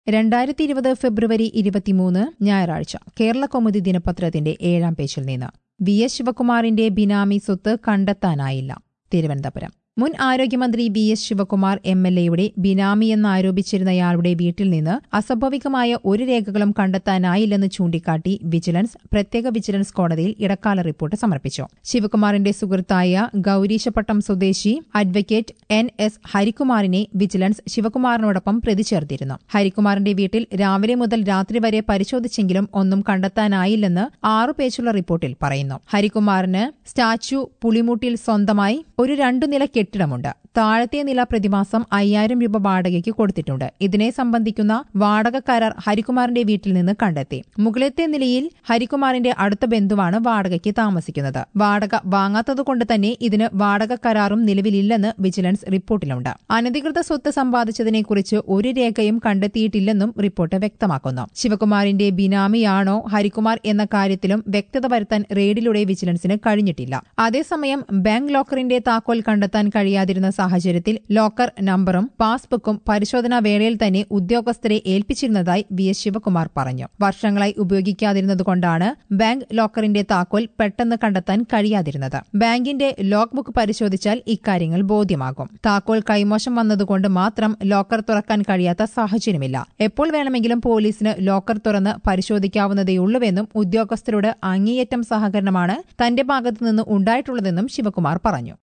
രണ്ടായിരത്തി ഇരുപത് ഫെബ്രുവരി ഇരുപത്തിമൂന്ന് ഞായറാഴ്ച കേരള കൗമുദി ദിനപത്രത്തിന്റെ ഏഴാം പേജിൽ നിന്ന് വി എസ് ശിവകുമാറിന്റെ ബിനാമി സ്വത്ത് കണ്ടെത്താനായില്ല തിരുവനന്തപുരം മുൻ ആരോഗ്യമന്ത്രി V S Sivakumar M L എയുടെ ബിനാമിയെന്ന് ആരോപിച്ചിരുന്നയാളുടെ വീട്ടിൽ നിന്ന് അസ്വാഭാവികമായ ഒരു രേഖകളും കണ്ടെത്താനായില്ലെന്ന് ചൂണ്ടിക്കാട്ടി വിജിലൻസ് പ്രത്യേക വിജിലൻസ് കോടതിയിൽ ഇടക്കാല റിപ്പോർട്ട് സമർപ്പിച്ചു ശിവകുമാറിന്റെ സുഹൃത്തായ ഗൌരീശപട്ടം സ്വദേശി അഡ്വക്കേറ്റ് എൻ എസ് ഹരികുമാറിനെ വിജിലൻസ് ശിവകുമാറിനോടൊപ്പം പ്രതി ചേർത്തിരുന്നു ഹരികുമാറിന്റെ വീട്ടിൽ രാവിലെ മുതൽ രാത്രി വരെ പരിശോധിച്ചെങ്കിലും ഒന്നും കണ്ടെത്താനായില്ലെന്ന് ആറു പേജുള്ള റിപ്പോർട്ടിൽ പറയുന്നു ഹരികുമാറിന് സ്റ്റാച്യു പുളിമൂട്ടിൽ സ്വന്തമായി ഒരു രണ്ടു നില കെട്ടിടമുണ്ട് താഴത്തെ നില പ്രതിമാസം അയ്യായിരം രൂപ വാടകയ്ക്ക് കൊടുത്തിട്ടുണ്ട് ഇതിനെ സംബന്ധിക്കുന്ന വാടക കരാർ ഹരികുമാറിന്റെ വീട്ടിൽ നിന്ന് കണ്ടെത്തി മുകളിലത്തെ നിലയിൽ ഹരികുമാറിന്റെ അടുത്ത ബന്ധുവാണ് വാടകയ്ക്ക് താമസിക്കുന്നത് വാടക വാങ്ങാത്തതുകൊണ്ട് തന്നെ ഇതിന് വാടക കരാറും നിലവിലില്ലെന്ന് വിജിലൻസ് റിപ്പോർട്ടിലുണ്ട് അനധികൃത സ്വത്ത് സമ്പാദിച്ചതിനെക്കുറിച്ച് ഒരു രേഖയും കണ്ടെത്തിയിട്ടില്ലെന്നും റിപ്പോർട്ട് വ്യക്തമാക്കുന്നു ശിവകുമാറിന്റെ ബിനാമിയാണോ ഹരികുമാർ എന്ന കാര്യത്തിലും വ്യക്തത വരുത്താൻ റെയ്ഡിലൂടെ വിജിലൻസിന് കഴിഞ്ഞിട്ടില്ല അതേസമയം ബാങ്ക് ലോക്കറിന്റെ താക്കോൽ കണ്ടെത്താൻ കഴിയാതിരുന്ന സാഹചര്യത്തിൽ ലോക്കർ നമ്പറും പാസ്ബുക്കും പരിശോധനാ വേളയിൽ തന്നെ ഉദ്യോഗസ്ഥരെ ഏൽപ്പിച്ചിരുന്നതായി വി എസ് ശിവകുമാർ പറഞ്ഞു വർഷങ്ങളായി ഉപയോഗിക്കാതിരുന്നതുകൊണ്ടാണ് ബാങ്ക് ലോക്കറിന്റെ താക്കോൽ പെട്ടെന്ന് കണ്ടെത്താൻ കഴിയാതിരുന്നത് ബാങ്കിന്റെ ലോക്ക് ബുക്ക് പരിശോധിച്ചാൽ ഇക്കാര്യങ്ങൾ ബോധ്യമാകും താക്കോൽ കൈമോശം വന്നതുകൊണ്ട് മാത്രം ലോക്കർ തുറക്കാൻ കഴിയാത്ത സാഹചര്യമില്ല എപ്പോൾ വേണമെങ്കിലും പോലീസിന് ലോക്കർ തുറന്ന് പരിശോധിക്കാവുന്നതേയുള്ളൂവെന്നും ഉദ്യോഗസ്ഥരോട് അങ്ങേയറ്റം സഹകരണമാണ് തന്റെ ഭാഗത്തുനിന്ന് ഉണ്ടായിട്ടുള്ളതെന്നും ശിവകുമാർ പറഞ്ഞു